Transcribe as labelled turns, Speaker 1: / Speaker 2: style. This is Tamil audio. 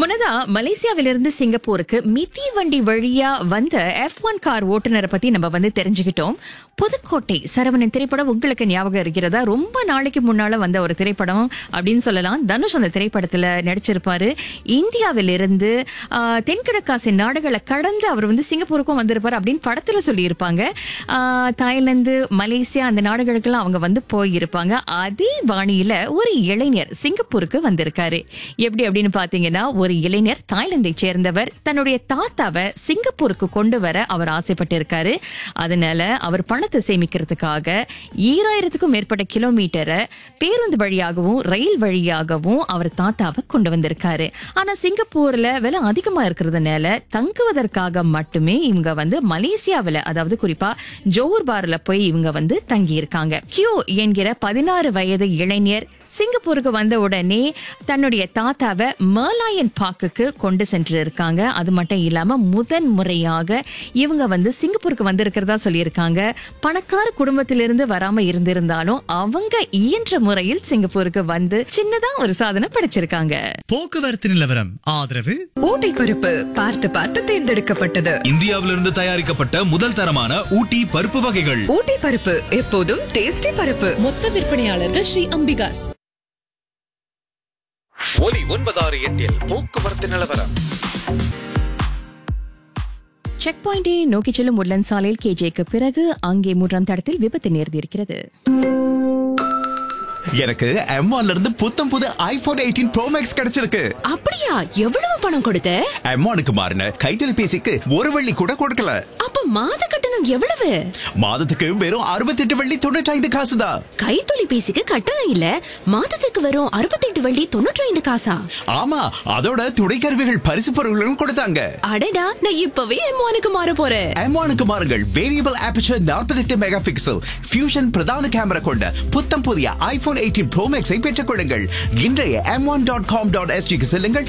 Speaker 1: முன்னதா மலேசியாவிலிருந்து சிங்கப்பூருக்கு மிதி வண்டி வழியா வந்த எஃப் ஒன் கார் ஓட்டுநரை பத்தி நம்ம வந்து தெரிஞ்சுக்கிட்டோம் புதுக்கோட்டை சரவணன் திரைப்படம் உங்களுக்கு ஞாபகம் இருக்கிறதா ரொம்ப நாளைக்கு முன்னால வந்த ஒரு திரைப்படம் அப்படின்னு சொல்லலாம் தனுஷ் அந்த திரைப்படத்துல நடிச்சிருப்பாரு இந்தியாவிலிருந்து ஆ, தென்கிழக்காசிய நாடுகளை கடந்து அவர் வந்து சிங்கப்பூருக்கும் வந்திருப்பாரு அப்படின்னு படத்துல சொல்லியிருப்பாங்க ஆ, தாய்லாந்து மலேசியா அந்த நாடுகளுக்கெல்லாம் அவங்க வந்து போயிருப்பாங்க அதே பாணியில ஒரு இளைஞர் சிங்கப்பூருக்கு வந்திருக்காரு எப்படி அப்படின்னு பாத்தீங்கன்னா ஒரு இளைஞர் தாய்லாந்தை சேர்ந்தவர் தன்னுடைய தாத்தாவை சிங்கப்பூருக்கு கொண்டு வர அவர் ஆசைப்பட்டு இருக்காரு அதனால அவர் பணத்தை சேமிக்கிறதுக்காக ஈராயிரத்துக்கும் மேற்பட்ட கிலோமீட்டரை பேருந்து வழியாகவும் ரயில் வழியாகவும் அவர் தாத்தாவை கொண்டு வந்திருக்காரு ஆனா சிங்கப்பூர்ல விலை அதிகமா இருக்கிறதுனால தங்குவதற்காக மட்டுமே இவங்க வந்து மலேசியாவுல அதாவது குறிப்பா ஜோஹர் பார்ல போய் இவங்க வந்து தங்கி இருக்காங்க கியூ என்கிற பதினாறு வயது இளைஞர் சிங்கப்பூருக்கு வந்த உடனே தன்னுடைய தாத்தாவை மர்லாயன் பார்க்குக்கு கொண்டு சென்று இருக்காங்க அது மட்டும் இல்லாம முதன் முறையாக இவங்க வந்து சிங்கப்பூருக்கு வந்திருக்கிறதா சொல்லியிருக்காங்க பணக்கார குடும்பத்திலிருந்து வராம இருந்திருந்தாலும் அவங்க இயன்ற முறையில் சிங்கப்பூருக்கு வந்து சின்னதா ஒரு சாதனை படைச்சிருக்காங்க
Speaker 2: போக்குவரத்து நிலவரம் ஆதரவு
Speaker 3: ஊட்டி பருப்பு பார்த்து பார்த்து தேர்ந்தெடுக்கப்பட்டது
Speaker 4: இந்தியாவிலிருந்து தயாரிக்கப்பட்ட முதல் தரமான ஊட்டி பருப்பு வகைகள்
Speaker 3: ஊட்டி பருப்பு எப்போதும் டேஸ்டி பருப்பு
Speaker 5: மொத்த விற்பனையாளர்கள் ஸ்ரீ அம்பிகாஸ்
Speaker 6: ஒலி ஒன்பதாறு எட்டில் போக்குவரத்து நிலவரம்
Speaker 1: செக் பாயிண்டை நோக்கி செல்லும் உட்லண்ட் சாலையில் கேஜேக்கு பிறகு அங்கே மூன்றாம் தடத்தில் விபத்து நேர்ந்திருக்கிறது
Speaker 7: எனக்கு M1 ல இருந்து புத்தம் புது ஐபோன் எயிட்டீன் ப்ரோ மேக்ஸ் கிடைச்சிருக்கு
Speaker 5: அப்படியா எவ்வளவு பணம் கொடுத்த
Speaker 7: M1க்கு மாறின கைத்தொலைபேசிக்கு ஒரு வெள்ளி கூட கொடுக்கல
Speaker 5: அப்ப மாத கட்டணம் எவ்வளவு
Speaker 7: மாதத்துக்கு வெறும் அறுபத்தெட்டு வெள்ளி தொண்ணூற்றி ஐந்து காசு தான்
Speaker 5: கைத்தொலைபேசிக்கு கட்டணம் இல்ல மாதத்துக்கு வரும் அறுபத்தெட்டு வள்ளி தொண்ணூற்றி ஐந்து காசா
Speaker 7: ஆமா அதோட துணை கருவிகள் பரிசு பொருட்களும் கொடுத்தாங்க
Speaker 5: அடடா நான் இப்பவே எம்மானுக்கு மாற போறேன்
Speaker 7: M1க்கு மாறுங்கள் variable aperture 48 mega pixel fusion பிரதான கேமரா கொண்ட புத்தம் புதிய ஐபோன் எயிட்டீன் ப்ரோ மேக்ஸை பெற்றுக் கொள்ளுங்கள் இன்றைய M one dot com dot எஸ்டிக்கு செல்லுங்கள்